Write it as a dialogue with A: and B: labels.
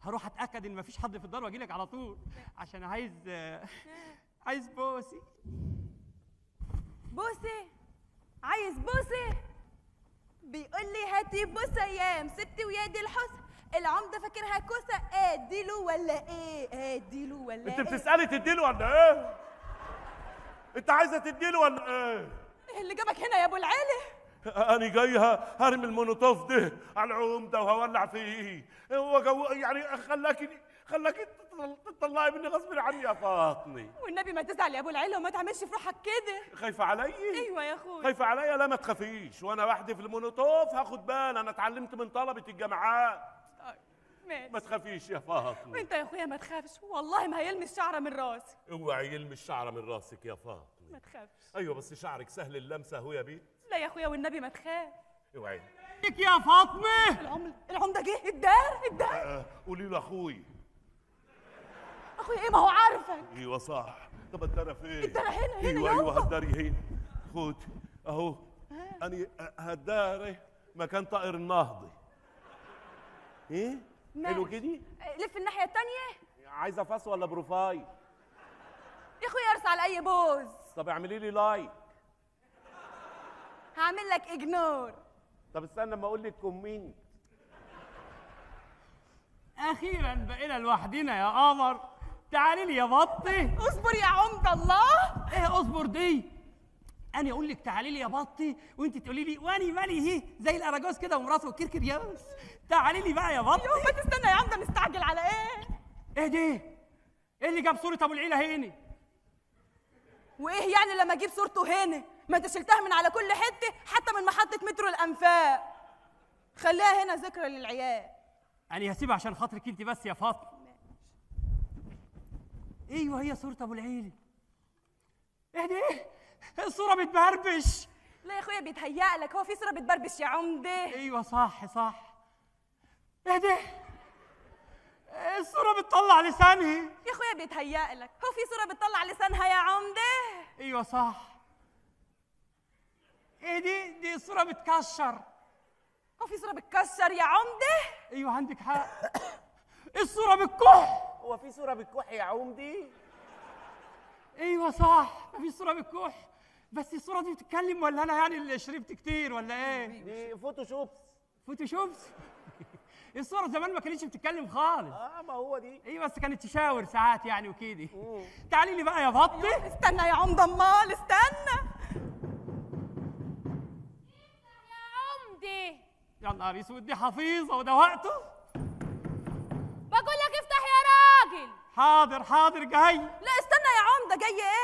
A: هروح اتاكد ان مفيش حد في الدار واجي لك على طول عشان عايز آه، عايز بوسي
B: بوسه عايز بوسه بيقول لي هاتي بوسه يا ست ويا دي الحسن العمده فاكرها كوسه اديله ولا ايه اديله ولا
C: انت
B: ايه
C: بتسالي تديله ولا ايه انت عايزه تديله ولا ايه
B: ايه اللي جابك هنا يا ابو العيله
C: انا جاي ه- هرمي المونوتوف ده على العمده وهولع فيه هو جو يعني خلاكي خلاكي تطل- تطلعي مني غصب عني يا فاطمه
B: والنبي ما تزعل يا ابو العيله وما تعملش في روحك كده
C: خايفه علي
B: ايوه يا اخويا
C: خايفه عليا لا ما تخافيش وانا وحدي في المونوتوف هاخد بال انا اتعلمت من طلبه الجامعات
B: طيب، ماشي
C: ما تخافيش يا فاطمه
B: وانت يا اخويا ما تخافش والله ما هيلمس شعره من راسي
C: اوعي يلمس شعره من راسك يا فاطمه
B: ما تخافش
C: ايوه بس شعرك سهل اللمسه اهو يا بيت
B: لا يا اخويا والنبي ما تخاف
C: اوعي
A: لك يا فاطمه
B: العم العمده جه الدار الدار
C: آه، قولي له اخوي
B: اخويا ايه ما هو عارفك
C: ايوه صح طب الدار فين
B: الدار هنا، هنا،
C: ايوه
B: يلا.
C: ايوه هالدار هنا خد اهو اني هالدار مكان طائر النهضه ايه حلو
B: ماشي.
C: كده
B: لف الناحيه التانية
C: عايزه فاس ولا بروفايل
B: يا اخويا ارسل على اي بوز
C: طب اعملي لي لايك
B: هعمل لك اجنور
C: طب استنى اما اقول لك كومنت
A: اخيرا بقينا لوحدنا يا قمر تعالي لي يا بطي
B: اصبر يا عمد الله
A: ايه اصبر دي انا اقول لك تعالي لي يا بطي وانت تقولي لي واني مالي هي زي الاراجوز كده ومراته الكركر ياس تعالي لي بقى يا بطي
B: يوم ما تستنى يا عمده مستعجل على ايه
A: ايه دي ايه اللي جاب صوره ابو العيله هنا
B: وايه يعني لما اجيب صورته هنا ما انت شلتها من على كل حته حتى من محطه مترو الانفاق خليها هنا ذكرى للعيال
A: انا هسيبها عشان خاطرك انت بس يا فاطمه ايوه هي صوره ابو العيله ايه دي الصوره بتبربش
B: لا يا اخويا بيتهيأ لك هو في صوره بتبربش يا عمده
A: ايوه صح صح ايه ده الصوره بتطلع لسانها
B: يا اخويا بيتهيأ لك هو في صوره بتطلع لسانها يا عمده
A: ايوه صح ايه دي دي الصوره بتكشر
B: هو في صوره بتكسر يا عمده
A: ايوه عندك حق الصوره بتكح
C: هو في صوره بالكح يا عمدي
A: ايوه صح مفيش صوره بتكح بس الصوره دي بتتكلم ولا انا يعني اللي شربت كتير ولا ايه
C: دي فوتوشوب
A: فوتوشوب الصوره زمان ما كانتش بتتكلم خالص
C: اه ما هو دي
A: ايوه بس كانت تشاور ساعات يعني وكده تعالي لي بقى يا بطي
B: استنى يا عمده امال استنى
D: عمدي
A: يا نهار اسود دي حفيظه وده وقته
D: بقول لك افتح يا راجل
A: حاضر حاضر جاي
B: لا استنى يا عمده جاي ايه